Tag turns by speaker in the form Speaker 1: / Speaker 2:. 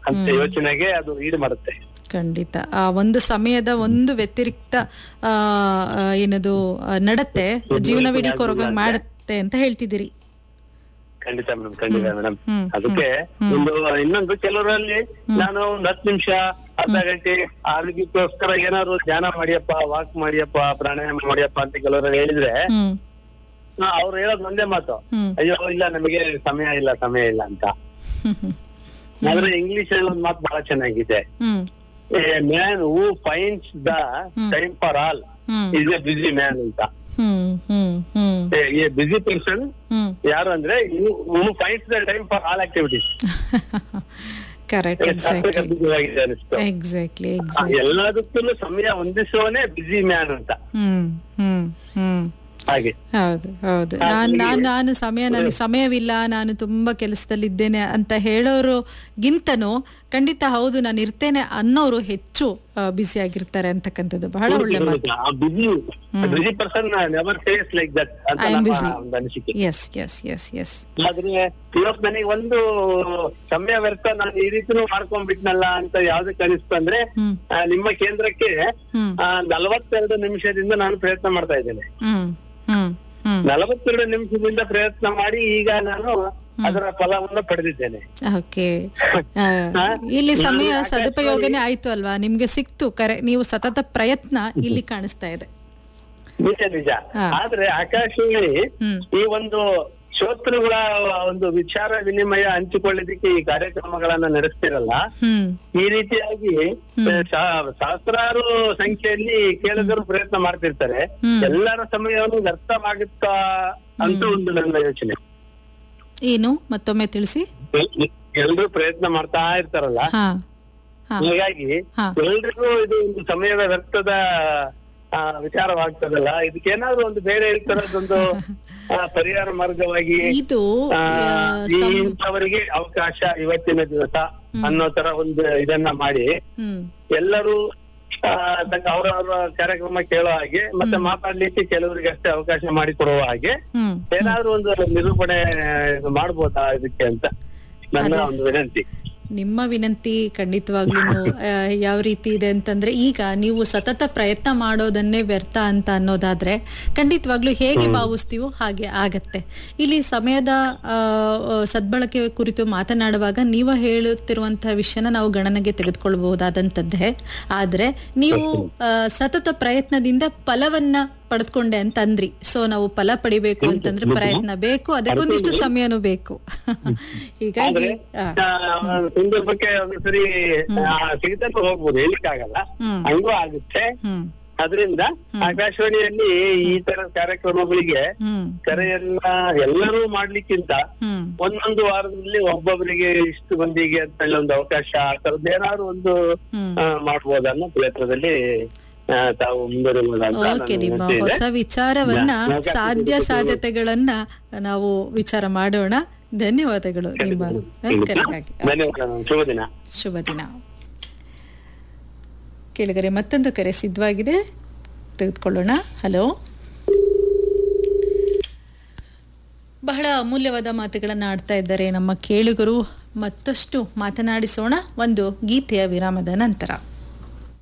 Speaker 1: ಅಂತ ಯೋಚನೆಗೆ ಅದು ಈಡು ಮಾಡುತ್ತೆ
Speaker 2: ಖಂಡಿತ ಆ ಒಂದು ಸಮಯದ ಒಂದು ವ್ಯತಿರಿಕ್ತ ಆ, ಆ, ಏನದು ಆ, ನಡತೆ ಜೀವನವಿಡೀ ಕೊರಗ ಮಾಡುತ್ತೆ ಅಂತ ಹೇಳ್ತಿದ್ದೀರಿ
Speaker 1: ಖಂಡಿತ ಮೇಡಮ್ ಖಂಡಿತ ಮೇಡಮ್
Speaker 2: ಹ್ಮ್,
Speaker 1: ಅದಕ್ಕೆ ಒಂದು ಇನ್ನೊಂದು ಕೆಲವರಲ್ಲಿ ನಾನು ಒಂದ್ ಹತ್ತು ನಿಮಿಷ ಅರ್ಧ ಗಂಟೆ ಆರೋಗ್ಯಕ್ಕೋಸ್ಕರ ಏನಾದ್ರು ಧ್ಯಾನ ಮಾಡಿಯಪ್ಪ ವಾಕ್ ಮಾಡಿಯಪ್ಪ ಪ್ರಾಣಾಯಾಮ ಮಾಡಿಯಪ್ಪ ಅಂತ ಕೆಲವರು ಹೇಳಿದ್ರೆ
Speaker 2: ಹ್ಮ್
Speaker 1: ಅವ್ರು ಹೇಳೋದ್ ಒಂದೇ ಮಾತು
Speaker 2: ಹ್ಮ್
Speaker 1: ಅಯ್ಯೋ ಇಲ್ಲ ನಮಗೆ ಸಮಯ ಇಲ್ಲ ಸಮಯ ಇಲ್ಲ ಅಂತ
Speaker 2: ಹ್ಮ್ ಹ್ಮ್
Speaker 1: ಆದ್ರೆ ಇಂಗ್ಲಿಷ್ ಅಲ್ಲಿ ಒಂದು ಮಾತು ಬಹಳ ಚೆನ್ನಾಗಿದೆ
Speaker 2: hmm
Speaker 1: man who finds the time for all
Speaker 2: hmm
Speaker 1: is a busy man ಅಂತ
Speaker 2: hmm hmm hmm
Speaker 1: A busy person
Speaker 2: hmm
Speaker 1: ಯಾರು ಅಂದ್ರೆ who finds the time for all activities
Speaker 2: correct exactly
Speaker 1: ಅದ್ಭುತವಾಗಿದೆ ಅನಿಸ್ತು
Speaker 2: ಎಕ್ಸಾಕ್ಟ್ಲಿ
Speaker 1: ಆ,
Speaker 2: ಎಕ್ಸಾಕ್ಟ್ಲಿ
Speaker 1: ಎಲ್ಲದಕ್ಕೂ ಸಮಯ ಹೊಂದಿಸುವನೇ ಬಿಸಿ man ಅಂತ
Speaker 2: hmm ಹ್ಮ್ ಹ್ಮ್
Speaker 1: ಹಾಗೆ
Speaker 2: ಹೌದು ಹೌದು ನಾನ್ ನಾನ್ ನಾನು ಸಮಯ ನನಗೆ ಸಮಯವಿಲ್ಲ ನಾನು ತುಂಬಾ ಕೆಲಸದಲ್ಲಿದ್ದೇನೆ ಅಂತ ಹೇಳೋರು ಗಿಂತನೂ ಖಂಡಿತ ಹೌದು ನಾನು ಇರ್ತೇನೆ ಅನ್ನೋರು ಹೆಚ್ಚು ಬ್ಯುಸಿ ಆಗಿರ್ತಾರೆ ಅಂತಕ್ಕಂಥದ್ದು ಬಹಳ ಒಳ್ಳೆ ಮಾತು
Speaker 1: busy busy person never face like that ಅಂತ
Speaker 2: I am
Speaker 1: ನಮ್ಮ
Speaker 2: busy.
Speaker 1: ಒಂದು ಅನಿಸಿಕೆ
Speaker 2: ಎಸ್ ಎಸ್ ಎಸ್ ಎಸ್
Speaker 1: ಆದ್ರೆ ಇವತ್ತು ನನಗೆ ಒಂದು ಸಮಯ ವ್ಯರ್ಥ ನಾನು ಈ ರೀತಿನೂ ಮಾಡ್ಕೊಂಡ್ಬಿಟ್ನಲ್ಲ ಅಂತ ಯಾವ್ದಕ್ಕೆ ಅನಿಸ್ತು ಅಂದ್ರೆ
Speaker 2: ಹ್ಮ್
Speaker 1: ಆ, ನಿಮ್ಮ ಕೇಂದ್ರಕ್ಕೆ
Speaker 2: ಹ್ಮ್
Speaker 1: ಆ, ನಲವತ್ತೆರಡು ನಿಮಿಷದಿಂದ ನಾನು ಪ್ರಯತ್ನ ಮಾಡ್ತಾ ಇದ್ದೇನೆ
Speaker 2: ಹ್ಮ್ ಹ್ಮ್ ಹ್ಮ್
Speaker 1: ನಲವತ್ತೆರಡು ನಿಮಿಷದಿಂದ ಪ್ರಯತ್ನ ಮಾಡಿ ಈಗ ನಾನು ಅದರ ಫಲವನ್ನು ಪಡೆದಿದ್ದೇನೆ
Speaker 2: ಓಕೆ ಇಲ್ಲಿ ಸಮಯ ಸದುಪಯೋಗನೇ ಆಯ್ತು ಅಲ್ವಾ ನಿಮ್ಗೆ ಸಿಕ್ತು ಕರೆ ನೀವು ಸತತ ಪ್ರಯತ್ನ ಇಲ್ಲಿ ಕಾಣಿಸ್ತಾ ಇದೆ
Speaker 1: ನಿಜ ನಿಜ
Speaker 2: ಹಾ.
Speaker 1: ಆದ್ರೆ ಆಕಾಶವಾಣಿ
Speaker 2: ಹ್ಮ್
Speaker 1: ಈ ಒಂದು ಶ್ರೋತೃಗಳ ಒಂದು ವಿಚಾರ ವಿನಿಮಯ ಹಂಚಿಕೊಳ್ಳಿದಕ್ಕೆ ಈ ಕಾರ್ಯಕ್ರಮಗಳನ್ನ ನಡೆಸ್ತಿರಲ್ಲ
Speaker 2: ಹ್ಮ್
Speaker 1: ಈ ರೀತಿಯಾಗಿ ಸಾ- ಸಹಸ್ರಾರು ಸಂಖ್ಯೆಯಲ್ಲಿ ಕೇಳಿದರು ಪ್ರಯತ್ನ ಮಾಡ್ತಿರ್ತಾರೆ
Speaker 2: ಹ್ಮ್.
Speaker 1: ಎಲ್ಲರ ಸಮಯವನ್ನು ವ್ಯರ್ಥವಾಗುತ್ತಾ ಅಂತ ಒಂದು ನನ್ನ ಯೋಚನೆ
Speaker 2: ಏನು ಮತ್ತೊಮ್ಮೆ ತಿಳಿಸಿ
Speaker 1: ಎಲ್ರು ಪ್ರಯತ್ನ ಮಾಡ್ತಾ ಇರ್ತಾರಲ್ಲ
Speaker 2: ಹಾ ಹಾ
Speaker 1: ಹೀಗಾಗಿ
Speaker 2: ಹಾ.
Speaker 1: ಎಲ್ರಿಗೂ ಇದು ಒಂದು ಸಮಯದ ವ್ಯರ್ಥದ ಆ, ವಿಚಾರವಾಗ್ತದಲ್ಲ ಇದಕ್ಕೇನಾದ್ರೂ ಒಂದು ಬೇರೆ ತರದೊಂದು ಆ, ಪರಿಹಾರ ಮಾರ್ಗವಾಗಿ
Speaker 2: ಇದು
Speaker 1: ಆ,
Speaker 2: ಆ,
Speaker 1: ಈ
Speaker 2: ಸಂ-
Speaker 1: ಇಂಥವರಿಗೆ ಅವಕಾಶ ಇವತ್ತಿನ ದಿವಸ ಅನ್ನೋ ತರ ಒಂದು ಇದನ್ನ ಮಾಡಿ
Speaker 2: ಹ್ಮ್
Speaker 1: ಎಲ್ಲರೂ ಆ, ತಕ್ಕ ಅವರವರ ಕಾರ್ಯಕ್ರಮ ಕೇಳೋ ಹಾಗೆ ಮತ್ತೆ ಮಾತಾಡ್ಲಿಕ್ಕೆ ಕೆಲವರಿಗೆ ಅಷ್ಟೇ ಅವಕಾಶ ಮಾಡಿ ಕೊಡುವ ಹಾಗೆ
Speaker 2: ಹ್ಮ್
Speaker 1: ಏನಾದ್ರೂ ಒಂದು ನಿರೂಪಣೆ ಇದು ಮಾಡ್ಬೋದಾ ಇದಕ್ಕೆ ಅಂತ ನನ್ನ ಒಂದು ವಿನಂತಿ
Speaker 2: ನಿಮ್ಮ ವಿನಂತಿ ಖಂಡಿತವಾಗ್ಲೂ ಯಾವ ರೀತಿ ಇದೆ ಅಂತಂದ್ರೆ ಈಗ ನೀವು ಸತತ ಪ್ರಯತ್ನ ಮಾಡೋದನ್ನೇ ವ್ಯರ್ಥ ಅಂತ ಅನ್ನೋದಾದ್ರೆ ಖಂಡಿತವಾಗ್ಲೂ ಹೇಗೆ ಭಾವಿಸ್ತೀವೋ ಹಾಗೆ ಆಗತ್ತೆ ಇಲ್ಲಿ ಸಮಯದ ಆ, ಆ, ಸದ್ಬಳಕೆ ಕುರಿತು ಮಾತನಾಡುವಾಗ ನೀವು ಹೇಳುತ್ತಿರುವಂತಹ ವಿಷಯನ ನಾವು ಗಣನೆಗೆ ತೆಗೆದುಕೊಳ್ಬಹುದಾದಂಥದ್ದೇ ಆದ್ರೆ ನೀವು ಆ, ಸತತ ಪ್ರಯತ್ನದಿಂದ ಫಲವನ್ನ ಪಡೆದುಕೊಂಡೆ ಅಂತ ಅಂದ್ರಿ ಸೊ ನಾವು ಫಲ ಪಡಿಬೇಕು ಅಂತಂದ್ರೆ ಪ್ರಯತ್ನ ಬೇಕು ಅದಕ್ಕೊಂದಿಷ್ಟು ಸಮಯನೂ ಬೇಕು ಹೀಗಾಗಿ ಆ,
Speaker 1: ಆ, ಸಂದರ್ಭಕ್ಕೆ ಒಂದು ಸರಿ ಸಿಗತಕ್ಕ ಹೋಗ್ಬೋದು ಹೇಳಿಕ್ಕಾಗಲ್ಲ
Speaker 2: ಹ್ಮ್.
Speaker 1: ಹಂಗೂ ಆಗುತ್ತೆ
Speaker 2: ಹ್ಮ್
Speaker 1: ಅದರಿಂದ ಆಕಾಶವಾಣಿಯಲ್ಲಿ ಈ ತರ ಕಾರ್ಯಕ್ರಮಗಳಿಗೆ
Speaker 2: ಹ್ಮ್
Speaker 1: ಕರೆಯನ್ನ ಎಲ್ಲರೂ ಮಾಡ್ಲಿಕ್ಕಿಂತ
Speaker 2: ಹ್ಮ್
Speaker 1: ಒಂದೊಂದು ವಾರದಲ್ಲಿ ಒಬ್ಬೊಬ್ಬರಿಗೆ ಇಷ್ಟು ಮಂದಿಗೆ ಅಂತ ಹೇಳಿ ಒಂದು ಅವಕಾಶ ಆ ತರದ್ದು ಏನಾದ್ರು ಒಂದು
Speaker 2: ಹ್ಮ್.
Speaker 1: ಆ, ಮಾಡ್ಬೋದನ್ನೋ ಪ್ರಯತ್ನದಲ್ಲಿ ಆ, ತಾವು ಮುಂದುವರಿಬೋದ ಅಂತ
Speaker 2: ಓಕೆ
Speaker 1: ನನ್ನ
Speaker 2: ನಿಮ್ಮ
Speaker 1: ವಿನಂತಿ ಇದೆ.
Speaker 2: ಹೊಸ ವಿಚಾರವನ್ನ
Speaker 1: ನಾ- ನಾ-
Speaker 2: ಸಾಧ್ಯ ಸಾಧ್ಯತೆಗಳನ್ನ ನಾವು ವಿಚಾರ ಮಾಡೋಣ ಧನ್ಯವಾದಗಳು ನಿಮ್ಮ ಕರೆಗಾಗಿ
Speaker 1: ಧನ್ಯವಾದ ಶುಭ ದಿನ
Speaker 2: ಶುಭ ದಿನ ಕೇಳಿದರೆ ಮತ್ತೊಂದು ಕರೆ ಸಿದ್ಧವಾಗಿದೆ ತೆಗೆದುಕೊಳ್ಳೋಣ ಹಲೋ ಬಹಳ ಅಮೂಲ್ಯವಾದ ಮಾತುಗಳನ್ನು ಆಡ್ತಾ ಇದ್ದಾರೆ ನಮ್ಮ ಕೇಳುಗರು ಮತ್ತಷ್ಟು ಮಾತನಾಡಿಸೋಣ ಒಂದು ಗೀತೆಯ ವಿರಾಮದ ನಂತರ